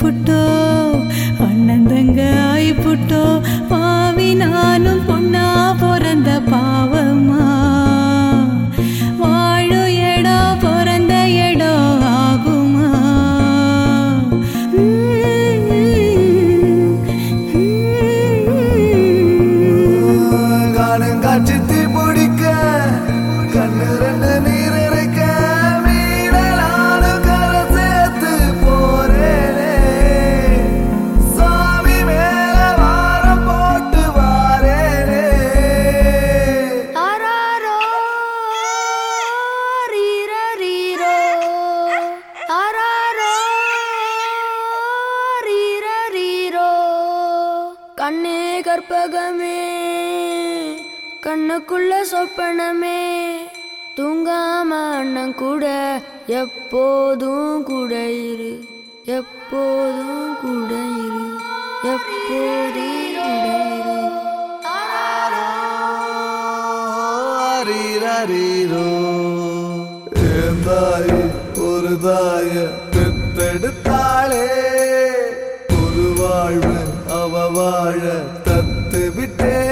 புட்டோ அண்ணன் தங்க ஆயி புட்டோ பாவி நானும் பொண்ணா பிறந்த பாவமா வாழும் இடம் பிறந்த இடம் ஆகுமா காணும் காட்சி தீ பிடிக்க கண்ணு ரெண்டு நீர் இறைக்க மீனலான கரை சேர்த்து போறேனே சாமி மேல வாரம் போட்டு வாரேனே ஆராரோ ரீரரீரோ ஆராரோ ரீரரீரோ கண்ணே கற்பகமே கண்ணுக்குள்ள சொப்பனமே தூங்காம அண்ணன் கூட எப்போதும் கூட இரு எப்போதும் கூட இரு எப்போதும் கூட இரு ஆரீரீரோ என் தாய் ஒரு தாய பெத்தெடுத்தாளே ஒரு வாழ்வு அவ வாழ தத்து விட்டே